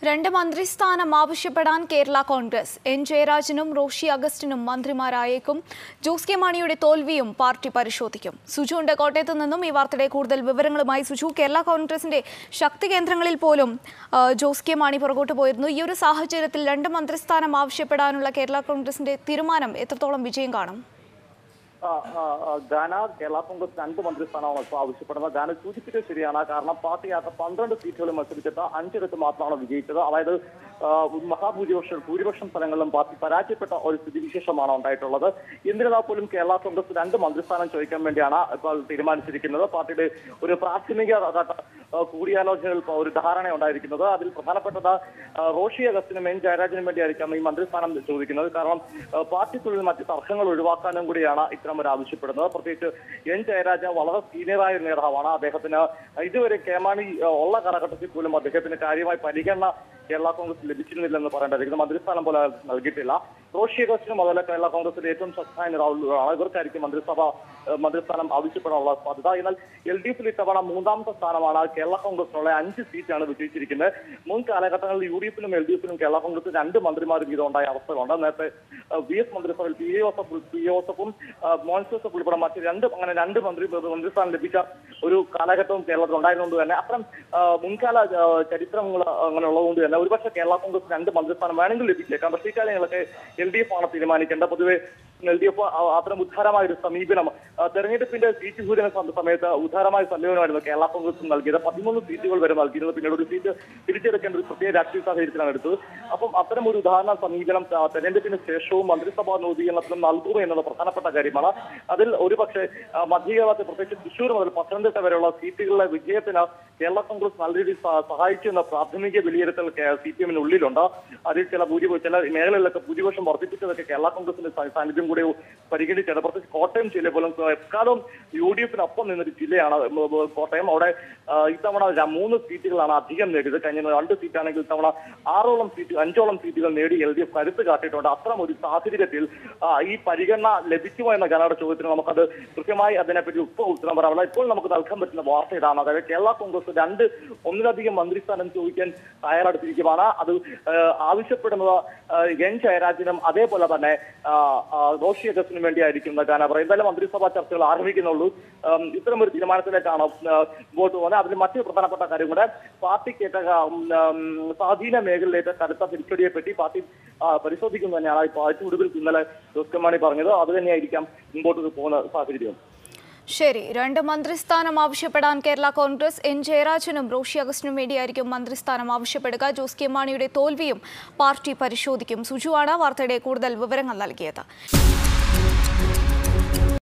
രണ്ട് മന്ത്രിസ്ഥാനം ആവശ്യപ്പെടാൻ കേരള കോൺഗ്രസ് എൻ ജയരാജനും റോഷി അഗസ്റ്റിനും മന്ത്രിമാരായേക്കും ജോസ് കെ മാണിയുടെ തോൽവിയും പാർട്ടി പരിശോധിക്കും സുജു ഉണ്ട് കോട്ടയത്ത് നിന്നും ഈ വാർത്തയുടെ കൂടുതൽ വിവരങ്ങളുമായി സുജു കേരള കോൺഗ്രസിന്റെ ശക്തി കേന്ദ്രങ്ങളിൽ പോലും ആ, ജോസ് കെ മാണി പുറകോട്ട് പോയിരുന്നു ഈ ഒരു സാഹചര്യത്തിൽ രണ്ട് മന്ത്രിസ്ഥാനം ആവശ്യപ്പെടാനുള്ള കേരള കോൺഗ്രസിന്റെ തീരുമാനം എത്രത്തോളം വിജയം കാണും ആ, ആ, ആ, ഗാന കേരള കോൺഗ്രസ് രണ്ട് മന്ത്രിസ്ഥാനമാണ് ഇപ്പോൾ ആവശ്യപ്പെടുന്നത് ഗാന സൂചിപ്പിച്ചത് ശരിയാണ് കാരണം പാർട്ടി ആകെ പന്ത്രണ്ട് സീറ്റുകളിൽ മത്സരിച്ചിട്ട് അഞ്ചിടത്ത് മാത്രമാണ് വിജയിച്ചത് അതായത് ആ, മഹാഭൂരിപക്ഷം ഭൂരിപക്ഷം സ്ഥലങ്ങളിലും പാർട്ടി പരാജയപ്പെട്ട ഒരു സ്ഥിതിവിശേഷമാണ് ഉണ്ടായിട്ടുള്ളത് എന്നിരുന്നാൽ പോലും കേരള കോൺഗ്രസ് രണ്ട് മന്ത്രിസ്ഥാനം ചോദിക്കാൻ വേണ്ടിയാണ് ഇപ്പോൾ തീരുമാനിച്ചിരിക്കുന്നത് പാർട്ടിയുടെ ഒരു പ്രാഥമിക ഘട്ട, ആ, കൂടിയാലോചനയിൽ ഇപ്പോൾ ഒരു ധാരണ ഉണ്ടായിരിക്കുന്നത് അതിൽ പ്രധാനപ്പെട്ടത് ആ, റോഷി അഗസ്റ്റിനും എൻ ജയരാജനും വേണ്ടിയായിരിക്കാം ഈ മന്ത്രിസ്ഥാനം ചോദിക്കുന്നത് കാരണം ആ, പാർട്ടിക്കുള്ളിൽ മറ്റ് തർക്കങ്ങൾ ഒഴിവാക്കാനും കൂടിയാണ് ഇത്തരം ഒരു ആവശ്യപ്പെടുന്നത് പ്രത്യേകിച്ച് എൻ ജയരാജ വളരെ സീനിയറായ ഒരു നേതാവാണ് അദ്ദേഹത്തിന് ഇതുവരെ കേമാണി ആ, ഉള്ള കാലഘട്ടത്തിൽ പോലും അദ്ദേഹത്തിന് കാര്യമായി പരിഗണന കേരള കോൺഗ്രസ് ലഭിച്ചിരുന്നില്ലെന്ന് പറയേണ്ടത് മന്ത്രിസ്ഥാനം പോലെ നൽകിയിട്ടില്ല റോഷി അഗസ്റ്റിനും അതുപോലെ കേരള കോൺഗ്രസിലെ ഏറ്റവും ശക്തമായ നേതാവുകളാണ് ഇവർക്കായിരിക്കും മന്ത്രിസഭ ആ, മന്ത്രിസ്ഥാനം ആവശ്യപ്പെടാനുള്ള സാധ്യത എന്നാൽ എൽ ഡി എഫിൽ ഇത്തവണ മൂന്നാമത്തെ സ്ഥാനമാണ് കേരള കോൺഗ്രസിനുള്ള അഞ്ച് സീറ്റാണ് വിജയിച്ചിരിക്കുന്നത് മുൻ കാലഘട്ടങ്ങളിൽ യു ഡി എഫിലും എൽ ഡി എഫിലും കേരള കോൺഗ്രസ് രണ്ട് മന്ത്രിമാർ വീതം ഉണ്ടായ അവസ്ഥകളുണ്ട് നേരത്തെ ആ, വി എസ് മന്ത്രിസഭയിൽ P A Joseph P A ജോസഫും ആ, മോൻസ് ജോസഫ് ഉൾപ്പെടെ മറ്റ് രണ്ട് അങ്ങനെ രണ്ട് മന്ത്രി മന്ത്രിസ്ഥാനം ലഭിച്ച ഒരു കാലഘട്ടവും കേരളത്തിൽ ഉണ്ടായിരുന്നുകൊണ്ട് തന്നെ അത്തരം ആ, മുൻകാല ആ, ചരിത്രങ്ങൾ അങ്ങനെ ഉള്ളതുകൊണ്ട് തന്നെ ഒരുപക്ഷെ കേരള കോൺഗ്രസ് രണ്ട് മന്ത്രിസ്ഥാനം വേണമെങ്കിൽ ലഭിച്ചേക്കാം പക്ഷേ ഇക്കാര്യങ്ങളൊക്കെ എൽ ഡി എഫ് ആണ് തീരുമാനിക്കേണ്ടത് പൊതുവെ എൽ ഡി എഫ് അത്തരം ഉദാരമായ ഒരു സമീപനം ആ, തെരഞ്ഞെടുപ്പിന്റെ സീറ്റ് സൂചന സമ- സമയത്ത് ഉദാരമായ സമീപനമായിരുന്നു കേരള കോൺഗ്രസ് നൽകിയത് പതിമൂന്ന് സീറ്റുകൾ വരെ നൽകിയിരുന്നത് പിന്നീട് ഒരു സീറ്റ് തിരിച്ചെടുക്കേണ്ട ഒരു പ്രത്യേക രാഷ്ട്രീയ സാഹചര്യത്തിലാണ് എടുത്തത് അപ്പം അത്തരം ഒരു ഉദാഹരണ സമീപനം ആ, തെരഞ്ഞെടുപ്പിന് ശേഷവും മന്ത്രിസഭാ രൂപീകരണത്തിലും നൽകുക എന്നത് പ്രധാനപ്പെട്ട കാര്യമാണ് അതിൽ ഒരുപക്ഷെ ആ, മധ്യകേരളത്തിൽ പ്രത്യേകിച്ച് തൃശ്ശൂർ മുതൽ പത്തനംതിട്ട വരെയുള്ള സീറ്റുകളിലെ വിജയത്തിന് കേരള കോൺഗ്രസ് നല്ല രീതിയിൽ സ- സഹായിച്ചു എന്ന പ്രാഥമിക വിലയിരുത്തൽ സി പി എമ്മിന് ഉള്ളിലുണ്ട് അതിൽ ചില ഭൂരിപക്ഷം ചില മേഖലകളിലൊക്കെ ഭൂരിപക്ഷം വർദ്ധിപ്പിച്ചതൊക്കെ കേരള കോൺഗ്രസിന്റെ സാ- സാന്നിധ്യം കൂടി പരിഗണിച്ചാണ് പ്രത്യേകിച്ച് കോട്ടയം ജില്ല പോലും എക്കാലം യു ഡി എഫിനൊപ്പം നിന്നൊരു ജില്ലയാണ് ഉം, ഉം, കോട്ടയം അവിടെ ആ, ഇത്തവണ ര- മൂന്ന് സീറ്റുകളാണ് അധികം നേടിയത് കഴിഞ്ഞ രണ്ട് സീറ്റാണെങ്കിൽ ഇത്തവണ ആറോളം സീറ്റ് അഞ്ചോളം സീറ്റുകൾ നേടി എൽ ഡി എഫ് കരുത്ത് കാട്ടിയിട്ടുണ്ട് അത്തരം ഒരു സാഹചര്യത്തിൽ ആ, ഈ പരിഗണന ലഭിക്കുമോ എന്ന ഗണയുടെ ചോദ്യത്തിന് നമുക്കത് കൃത്യമായി അതിനെപ്പറ്റി ഉപ്പ് ഉത്തരം പറയാനുള്ള ഇപ്പോൾ നമുക്ക് നൽകാൻ പറ്റുന്ന വാർത്ത ഇതാണ് അതായത് കേരള കോൺഗ്രസ് രണ്ട് ഒന്നിലധികം മന്ത്രിസ്ഥാനം ചോദിക്കാൻ തയ്യാറെടുത്തിരിക്കുകയാണ് അത് ആ, ആവശ്യപ്പെടുന്നത് ആ, എൻ ജയരാജനും അതേപോലെ തന്നെ ആ, ആ, റോഷി അഗസ്റ്റിനും വേണ്ടിയായിരിക്കും എന്നൊക്കെയാണ് പറയുന്നത് എന്തായാലും മന്ത്രിസഭാ ചർച്ചകൾ ആരംഭിക്കുന്നുള്ളൂ ഉം, ഇത്തരം ഒരു തീരുമാനത്തിലേക്കാണ് ആ, മുമ്പോട്ട് പോകുന്നത് അതിൽ മറ്റൊരു പ്രധാനപ്പെട്ട കാര്യം കൂടെ പാർട്ടിക്കേറ്റ ഉം, ഉം, സ്വാധീന മേഖലയിലേറ്റ കടുത്ത തിരിച്ചടിയെ പറ്റി പാർട്ടി ആ, പരിശോധിക്കുന്നു തന്നെയാണ് ഇപ്പോൾ ഏറ്റവും ഒടുവിൽ ഇന്നലെ ജോസ് കെ മാണി പറഞ്ഞത് അത് തന്നെയായിരിക്കാം മുമ്പോട്ട് പോകുന്ന സാഹചര്യം ശരി രണ്ട് മന്ത്രിസ്ഥാനം ആവശ്യപ്പെടാൻ കേരള കോൺഗ്രസ് എൻ ജയരാജനും റോഷി അഗസ്റ്റിനും വേണ്ടിയായിരിക്കും മന്ത്രിസ്ഥാനം ആവശ്യപ്പെടുക ജോസ് കെ മാണിയുടെ തോൽവിയും പാർട്ടി പരിശോധിക്കും സുജുവാണ് വാർത്തയുടെ കൂടുതൽ വിവരങ്ങൾ നൽകിയത്